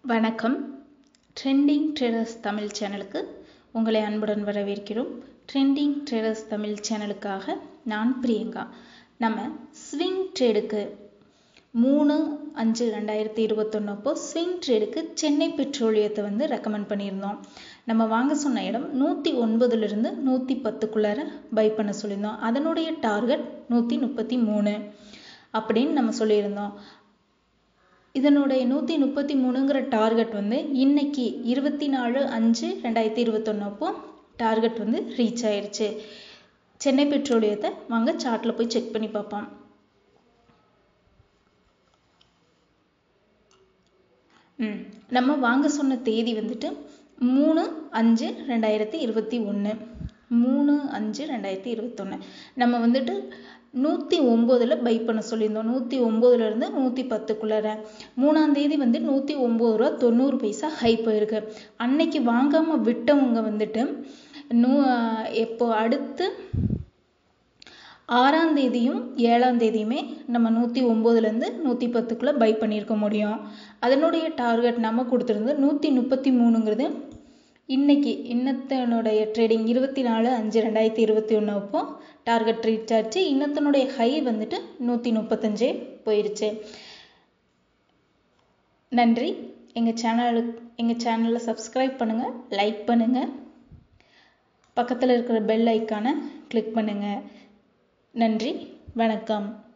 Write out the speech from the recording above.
வணக்கம் trending traders Tamil சேனலுக்கு உங்களை அன்புடன் வரவேற்கிறோம் ட்ரெண்டிங் ட்ரேடர்ஸ் தமிழ் சேனலுக்காக நான் பிரியங்கா நம்ம ஸ்விங் ட்ரேடுக்கு மூணு அஞ்சு ரெண்டாயிரத்தி இருபத்தொன்று அப்போ ஸ்விங் ட்ரேடுக்கு சென்னை பெட்ரோலியத்தை வந்து ரெக்கமெண்ட் பண்ணியிருந்தோம் நம்ம வாங்க சொன்ன இடம் நூற்றி ஒன்பதுலேருந்து நூற்றி பத்துக்குள்ளார பை பண்ண சொல்லியிருந்தோம் அதனுடைய டார்கெட் நூற்றி முப்பத்தி மூணு அப்படின்னு நம்ம சொல்லியிருந்தோம் இதனுடைய நூற்றி முப்பத்தி மூணுங்கிற டார்கெட் வந்து இன்னைக்கு இருபத்தி நாலு அஞ்சு ரெண்டாயிரத்தி இருபத்தொன்று அப்போ டார்கெட் வந்து ரீச் ஆயிருச்சு சென்னை பெட்ரோலியத்தை வாங்க சார்ட்டில் போய் செக் பண்ணி பார்ப்போம் ம் நம்ம வாங்க சொன்ன தேதி வந்துட்டு மூணு அஞ்சு ரெண்டாயிரத்தி இருபத்தி ஒன்று மூணு அஞ்சு ரெண்டாயிரத்தி இருபத்தொன்று நம்ம வந்துட்டு நூற்றி ஒம்போதில் பை பண்ண சொல்லியிருந்தோம் நூற்றி ஒம்போதுலேருந்து நூற்றி பத்துக்குள்ளார மூணாம் தேதி வந்து நூற்றி ஒம்பது ரூபா தொண்ணூறு பைசா ஹை போயிருக்கு அன்னைக்கு வாங்காமல் விட்டவங்க வந்துட்டு நூ எப்போ அடுத்து ஆறாம் தேதியும் ஏழாம் தேதியுமே நம்ம நூற்றி ஒம்போதுலேருந்து நூற்றி பத்துக்குள்ளே பை பண்ணியிருக்க முடியும் அதனுடைய டார்கெட் நம்ம கொடுத்துருந்து நூற்றி முப்பத்தி மூணுங்கிறது இன்னைக்கு இன்னத்தனுடைய ட்ரேடிங் இருபத்தி நாலு அஞ்சு ரெண்டாயிரத்தி இருபத்தி ஒன்று அப்போ டார்கெட் ரீச் ஆச்சு இன்னத்தனுடைய ஹை வந்துட்டு நூற்றி முப்பத்தஞ்சே போயிருச்சு நன்றி எங்கள் சேனலுக்கு எங்கள் சேனலை சப்ஸ்கிரைப் பண்ணுங்கள் லைக் பண்ணுங்கள் பக்கத்தில் இருக்கிற பெல் ஐக்கானை கிளிக் பண்ணுங்கள் நன்றி வணக்கம்